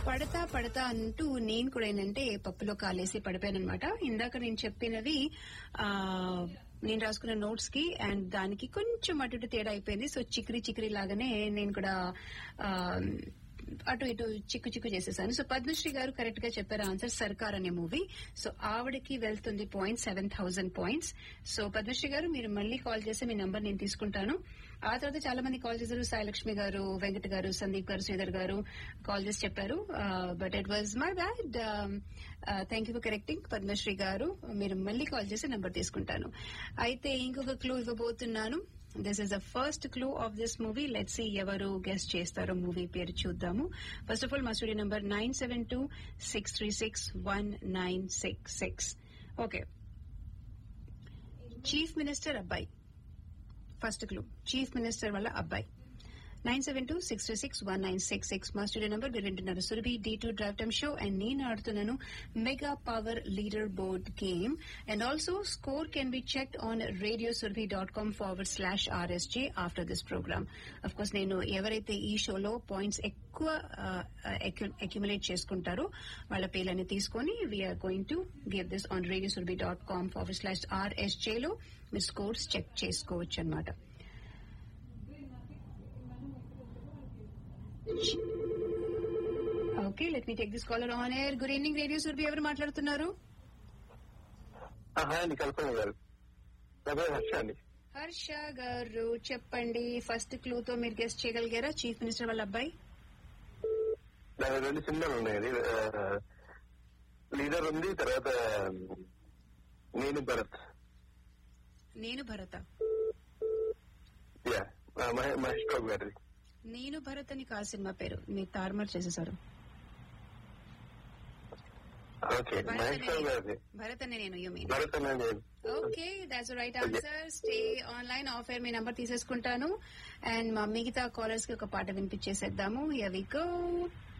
పడతా పడతా అంటూ నేను కూడా ఏంటంటే పప్పులో కాలేసి పడిపోయాను అనమాట ఇందాక నేను చెప్పినవి ఆ నేను రాసుకున్న నోట్స్ కి అండ్ దానికి కొంచెం అటు ఇటు తేడా అయిపోయింది సో చిక్రీ చిక్రీ లాగానే నేను కూడా ఆ, అటు ఇటు చిక్కు చిక్కు చేసేసాను సో పద్మశ్రీ గారు కరెక్ట్ గా చెప్పారు ఆన్సర్ సర్కార్ అనే మూవీ సో ఆవిడకి వెళ్తుంది point seven thousand points so Padmashree garu మీరు మళ్ళీ కాల్ చేసి మీ నంబర్ నేను తీసుకుంటాను ఆ తర్వాత చాలా మంది కాల్ చేశారు సాయిలక్ష్మి గారు వెంకట్ గారు సందీప్ గారు శ్రీధర్ గారు కాల్ చేసి చెప్పారు but it was my bad thank you for correcting Padmashree garu మీరు మళ్ళీ కాల్ చేసి నంబర్ తీసుకుంటాను అయితే ఇంకొక క్లూ ఇవ్వబోతున్నాను this is the first clue of this movie let see ఎవరు గెస్ట్ చేస్తారో మూవీ పేరు చూద్దాము ఫస్ట్ ఆఫ్ ఆల్ మా studio number nine seven two six three six one nine six six okay chief minister అబ్బాయి first clue chief minister వల్ల అబ్బాయి nine seven two six two six one nine six six మా studio number మీరు వింటున్నారు Surabhi D two drive time show and నేను ఆడుతున్నాను mega power leader board game and also score can be checked on radio Surabhi dot com forward slash RSJ after this program of course నేను ఎవరైతే ఈ షోలో points ఎక్కువ accumulate చేసుకుంటారో వాళ్ళ పేర్లని తీసుకొని we're going to give this on radio Surabhi dot com forward slash RSJ లో మీరు స్కోర్స్ చెక్ చేసుకోవచ్చు అనమాట okay let me take this caller on air good evening radio Surabhi ఎవరు మాట్లాడుతున్నారు హాయ్ అండి కల్పన గారు నా పేరు హర్ష అండి హర్ష గారు చెప్పండి ఫస్ట్ క్లూ తో మీరు గెస్ట్ చేయగలిగారా చీఫ్ మినిస్టర్ వాళ్ళ అబ్బాయి నా రెండు సినిమాలు ఉన్నాయండి లీడర్ ఉంది తర్వాత నేను భరత్ నేను భరత యా మహేష్ బాబు గారిది నేను భరత్ అని కాదు సినిమా పేరు మీరు తారుమారు చేసేసారు ఓకే భరత్ మహేష్ అనే బాబు నేను. గారిది భరత్ అని నేను యూ మీన్ భరత్ అనే నేను okay that's right answer stay online off air మీ నంబర్ తీసేసుకుంటాను అండ్ మా మిగతా కాలర్స్ కి ఒక పాట వినిపించేసేద్దాము వి గో